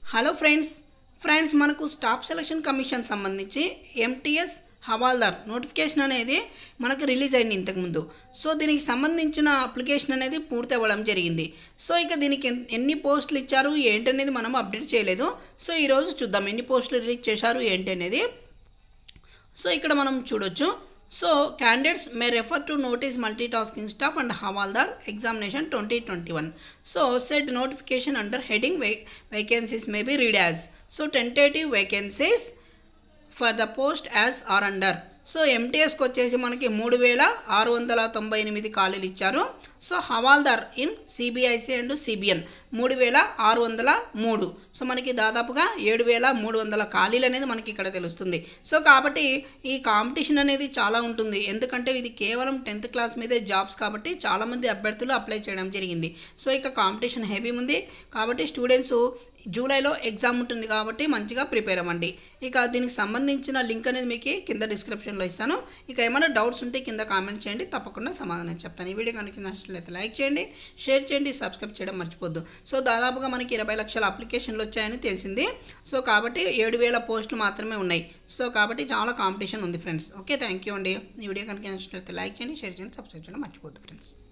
hello friends friends మనకు staff selection commission సంబంధించి MTS havaldar notification అనేది మనకు రిలీజ్ అయింది ఇంతకుముందు సో దీనికి సంబంధించిన అప్లికేషన్ అనేది పూర్తి అవ్వడం జరిగింది సో ఇక దీనికి ఎన్- ఎన్ని పోస్టులు ఇచ్చారు ఏంటనేది మనం అప్డేట్ చేయలేదు సో ఈరోజు చూద్దాం ఎన్ని పోస్టులు రిలీజ్ చేశారు ఏంటి అనేది సో ఇక్కడ మనం చూడొచ్చు so candidates may refer to notice multi tasking staff and havaldar examination twenty twenty one so set notification under heading వే vacancies may be read as so tentative vacancies for the post as are under so ఎంటీఎస్కి వచ్చేసి మనకి మూడు వేల ఆరు వందల తొంభై ఎనిమిది ఖాళీలు ఇచ్చారు so havaldar in CBIC and CBN మూడు వేల ఆరు వందల మూడు సో మనకి దాదాపుగా ఏడు వేల మూడు వందల ఖాళీలు అనేది మనకి ఇక్కడ తెలుస్తుంది సో కాబట్టి ఈ కాంపిటీషన్ అనేది చాలా ఉంటుంది ఎందుకంటే ఇది కేవలం టెన్త్ క్లాస్ మీదే జాబ్స్ కాబట్టి చాలామంది అభ్యర్థులు అప్లై చేయడం జరిగింది సో ఇక కాంపిటీషన్ హెవీ ఉంది కాబట్టి స్టూడెంట్స్ జూలైలో ఎగ్జామ్ ఉంటుంది కాబట్టి మంచిగా ప్రిపేర్ అవ్వండి ఇక దీనికి సంబంధించిన లింక్ అనేది మీకు కింద డిస్క్రిప్షన్లో ఇస్తాను ఇక ఏమైనా డౌట్స్ ఉంటే కింద కామెంట్ చేయండి తప్పకుండా సమాధానం చెప్తాను ఈ వీడియో కనుక నచ్చినట్లయితే లైక్ చేయండి షేర్ చేయండి సబ్స్క్రైబ్ చేయడం మర్చిపోద్దు సో దాదాపుగా మనకి ఇరవై లక్షల అప్లికేషన్లు వచ్చాయని తెలిసింది సో కాబట్టి ఏడు వేల పోస్టులు మాత్రమే ఉన్నాయి సో కాబట్టి చాలా కాంపిటీషన్ ఉంది ఫ్రెండ్స్ ఓకే థ్యాంక్ యూ అండి ఈ వీడియో కనుక నచ్చినట్లయితే లైక్ చేయండి షేర్ చేయండి సబ్స్క్రైబ్ చేయడం మర్చిపోద్దు ఫ్రెండ్స్